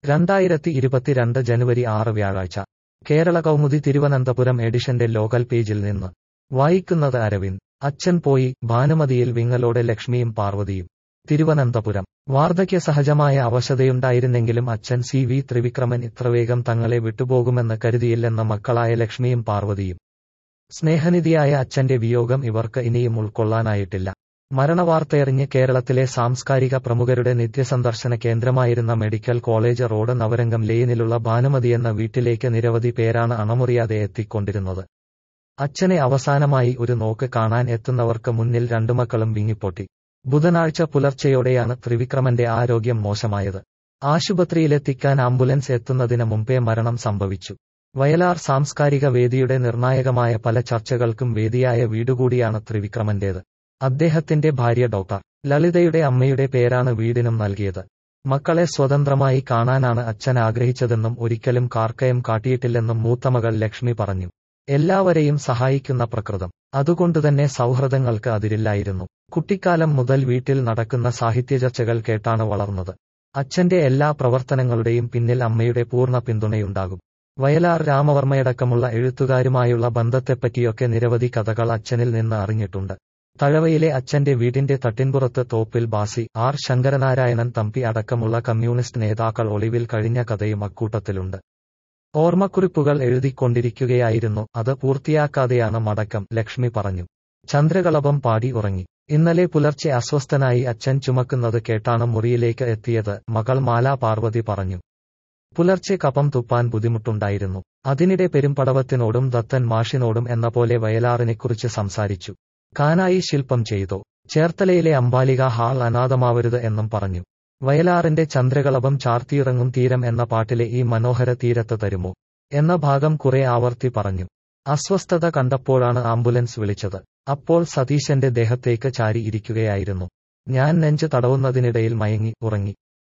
രണ്ടായിരത്തി ഇരുപത്തിരണ്ട് ജനുവരി ആറ് വ്യാഴാഴ്ച കേരള കൗമുദി തിരുവനന്തപുരം എഡിഷന്റെ ലോക്കൽ പേജിൽ നിന്ന് വായിക്കുന്നത് അരവിന്ദ് അച്ഛൻ പോയി ഭാനുമതിയിൽ വിങ്ങലോടെ ലക്ഷ്മിയും പാർവതിയും തിരുവനന്തപുരം വാർദ്ധക്യ സഹജമായ അവശതയുണ്ടായിരുന്നെങ്കിലും അച്ഛൻ സി വി ത്രിവിക്രമൻ ഇത്രവേഗം തങ്ങളെ വിട്ടുപോകുമെന്ന് കരുതിയില്ലെന്ന് മക്കളായ ലക്ഷ്മിയും പാർവതിയും സ്നേഹനിധിയായ അച്ഛന്റെ വിയോഗം ഇവർക്ക് ഇനിയും ഉൾക്കൊള്ളാനായിട്ടില്ല മരണവാർത്തയറിഞ്ഞ് കേരളത്തിലെ സാംസ്കാരിക പ്രമുഖരുടെ നിത്യസന്ദർശന കേന്ദ്രമായിരുന്ന മെഡിക്കൽ കോളേജ് റോഡ് നവരംഗം ലെയിനിലുള്ള ഭാനുമതിയെന്ന വീട്ടിലേക്ക് നിരവധി പേരാണ് അണമുറിയാതെ എത്തിക്കൊണ്ടിരുന്നത് അച്ഛനെ അവസാനമായി ഒരു നോക്ക് കാണാൻ എത്തുന്നവർക്ക് മുന്നിൽ രണ്ടു മക്കളും വിങ്ങിപ്പൊട്ടി ബുധനാഴ്ച പുലർച്ചെയോടെയാണ് ത്രിവിക്രമന്റെ ആരോഗ്യം മോശമായത് ആശുപത്രിയിലെത്തിക്കാൻ ആംബുലൻസ് എത്തുന്നതിന് മുമ്പേ മരണം സംഭവിച്ചു വയലാർ സാംസ്കാരിക വേദിയുടെ നിർണായകമായ പല ചർച്ചകൾക്കും വേദിയായ വീടുകൂടിയാണ് ത്രിവിക്രമന്റേത് അദ്ദേഹത്തിന്റെ ഭാര്യ ഡോക്ടർ ലളിതയുടെ അമ്മയുടെ പേരാണ് വീടിനും നൽകിയത് മക്കളെ സ്വതന്ത്രമായി കാണാനാണ് അച്ഛൻ ആഗ്രഹിച്ചതെന്നും ഒരിക്കലും കാർക്കയം കാട്ടിയിട്ടില്ലെന്നും മൂത്തമകൾ ലക്ഷ്മി പറഞ്ഞു എല്ലാവരെയും സഹായിക്കുന്ന പ്രകൃതം അതുകൊണ്ടുതന്നെ സൗഹൃദങ്ങൾക്ക് അതിരില്ലായിരുന്നു കുട്ടിക്കാലം മുതൽ വീട്ടിൽ നടക്കുന്ന സാഹിത്യചർച്ചകൾ കേട്ടാണ് വളർന്നത് അച്ഛന്റെ എല്ലാ പ്രവർത്തനങ്ങളുടെയും പിന്നിൽ അമ്മയുടെ പൂർണ്ണ പിന്തുണയുണ്ടാകും വയലാർ രാമവർമ്മയടക്കമുള്ള എഴുത്തുകാരുമായുള്ള ബന്ധത്തെപ്പറ്റിയൊക്കെ നിരവധി കഥകൾ അച്ഛനിൽ നിന്ന് അറിഞ്ഞിട്ടുണ്ട് തഴവയിലെ അച്ഛന്റെ വീടിന്റെ തട്ടിൻപുറത്ത് തോപ്പിൽ ബാസി ആർ ശങ്കരനാരായണൻ തമ്പി അടക്കമുള്ള കമ്മ്യൂണിസ്റ്റ് നേതാക്കൾ ഒളിവിൽ കഴിഞ്ഞ കഥയും അക്കൂട്ടത്തിലുണ്ട് ഓർമ്മക്കുറിപ്പുകൾ എഴുതിക്കൊണ്ടിരിക്കുകയായിരുന്നു അത് പൂർത്തിയാക്കാതെയാണ് മടക്കം ലക്ഷ്മി പറഞ്ഞു ചന്ദ്രകളഭം പാടി ഉറങ്ങി ഇന്നലെ പുലർച്ചെ അസ്വസ്ഥനായി അച്ഛൻ ചുമക്കുന്നത് കേട്ടാണ് മുറിയിലേക്ക് എത്തിയത് മകൾ മാലാ പാർവതി പറഞ്ഞു പുലർച്ചെ കപം തുപ്പാൻ ബുദ്ധിമുട്ടുണ്ടായിരുന്നു അതിനിടെ പെരുമ്പടവത്തിനോടും ദത്തൻ മാഷിനോടും എന്ന പോലെ വയലാറിനെക്കുറിച്ച് സംസാരിച്ചു കാനായി ശില്പം ചെയ്തോ ചേർത്തലയിലെ അംബാലിക ഹാൾ അനാഥമാവരുത് എന്നും പറഞ്ഞു വയലാറിന്റെ ചന്ദ്രകളഭം ചാർത്തിയിറങ്ങും തീരം എന്ന പാട്ടിലെ ഈ മനോഹര തീരത്ത് തരുമോ എന്ന ഭാഗം കുറെ ആവർത്തി പറഞ്ഞു അസ്വസ്ഥത കണ്ടപ്പോഴാണ് ആംബുലൻസ് വിളിച്ചത് അപ്പോൾ സതീശന്റെ ദേഹത്തേക്ക് ചാരി ഇരിക്കുകയായിരുന്നു ഞാൻ നെഞ്ച് തടവുന്നതിനിടയിൽ മയങ്ങി ഉറങ്ങി